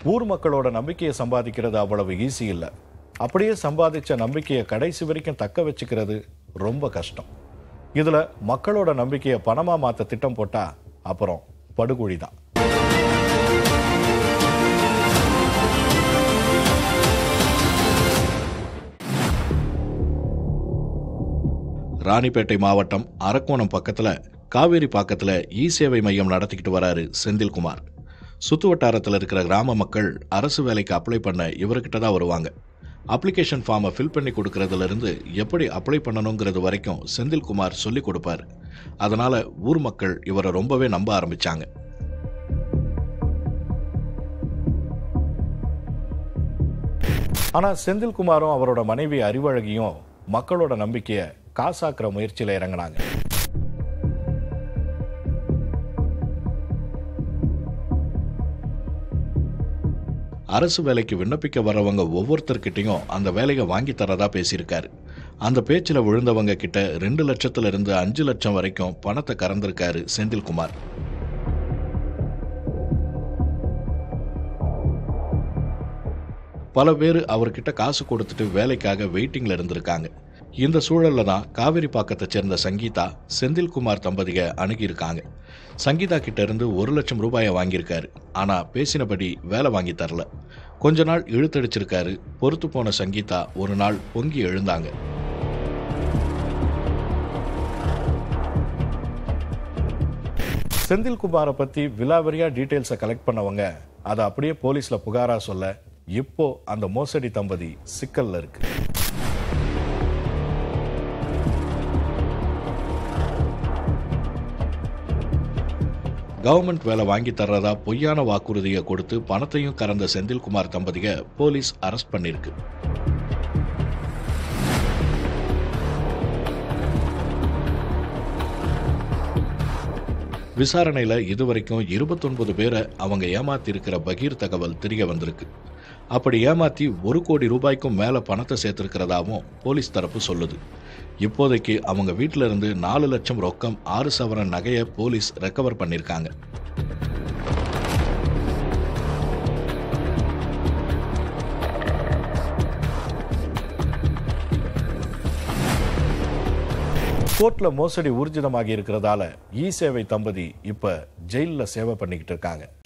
ஊர் மக்களோட நம்பிக்கையை சம்பாதிக்கிறது அவ்வளவு ஈஸி இல்லை அப்படியே சம்பாதிச்ச நம்பிக்கையை கடைசி வரைக்கும் தக்க வச்சுக்கிறது ரொம்ப கஷ்டம் இதுல மக்களோட நம்பிக்கையை பணமா மாத்த திட்டம் போட்டா அப்புறம் படுகொழி தான் ராணிப்பேட்டை மாவட்டம் அரக்கோணம் பக்கத்துல காவேரி பாக்கத்துல இ சேவை மையம் நடத்திக்கிட்டு வராரு செந்தில்குமார் சுத்து வட்டாரத்தில் இருக்கிற கிராம மக்கள் அரசு வேலைக்கு அப்ளை பண்ண இவர்கிட்ட தான் வருவாங்க அப்ளிகேஷன் ஃபார்மை ஃபில் பண்ணி கொடுக்கறதுல இருந்து எப்படி அப்ளை பண்ணணுங்கிறது வரைக்கும் செந்தில்குமார் சொல்லி கொடுப்பாரு அதனால ஊர் மக்கள் இவரை ரொம்பவே நம்ப ஆரம்பிச்சாங்க ஆனா செந்தில்குமாரும் அவரோட மனைவி அறிவழகியும் மக்களோட நம்பிக்கையை காசாக்குற முயற்சியில இறங்கினாங்க அரசு வேலைக்கு விண்ணப்பிக்க வர்றவங்க ஒவ்வொருத்தர்கிட்டையும் அந்த வேலையை வாங்கி தரதா பேசியிருக்காரு அந்த பேச்சில் விழுந்தவங்க கிட்ட ரெண்டு லட்சத்துல இருந்து அஞ்சு லட்சம் வரைக்கும் பணத்தை கறந்திருக்காரு செந்தில்குமார் பல பேர் அவர்கிட்ட காசு கொடுத்துட்டு வேலைக்காக வெயிட்டிங்ல இருந்திருக்காங்க இந்த சூழல்ல தான் காவிரி பாக்கத்தை சேர்ந்த சங்கீதா செந்தில்குமார் தம்பதிக அணுகியிருக்காங்க சங்கீதா கிட்ட இருந்து ஒரு லட்சம் ரூபாயை வாங்கியிருக்காரு ஆனா பேசினபடி வேலை வாங்கி தரல கொஞ்ச நாள் இழுத்தடிச்சிருக்காரு பொறுத்து போன சங்கீதா ஒரு நாள் பொங்கி எழுந்தாங்க செந்தில்குமாரை பத்தி விலாவரியா டீடைல்ஸை கலெக்ட் பண்ணவங்க அதை அப்படியே போலீஸ்ல புகாரா சொல்ல இப்போ அந்த மோசடி தம்பதி சிக்கல்ல இருக்கு கவர்மெண்ட் வேலை வாங்கி தர்றதா பொய்யான வாக்குறுதியை கொடுத்து பணத்தையும் கறந்த செந்தில்குமார் தம்பதிக போலீஸ் அரெஸ்ட் பண்ணிருக்கு விசாரணையில இதுவரைக்கும் இருபத்தொன்பது பேரை அவங்க ஏமாத்தி இருக்கிற பகீர் தகவல் தெரிய வந்திருக்கு அப்படி ஏமாத்தி ஒரு கோடி ரூபாய்க்கும் மேல பணத்தை சேர்த்திருக்கிறதாவும் போலீஸ் தரப்பு சொல்லுது இப்போதைக்கு அவங்க வீட்டில இருந்து நாலு லட்சம் ரொக்கம் ஆறு சவரன் நகையை போலீஸ் ரெக்கவர் பண்ணியிருக்காங்க கோர்ட்ல மோசடி ஊர்ஜிதமாகி இருக்கிறதால இ சேவை தம்பதி இப்ப ஜெயில்ல சேவை பண்ணிக்கிட்டு இருக்காங்க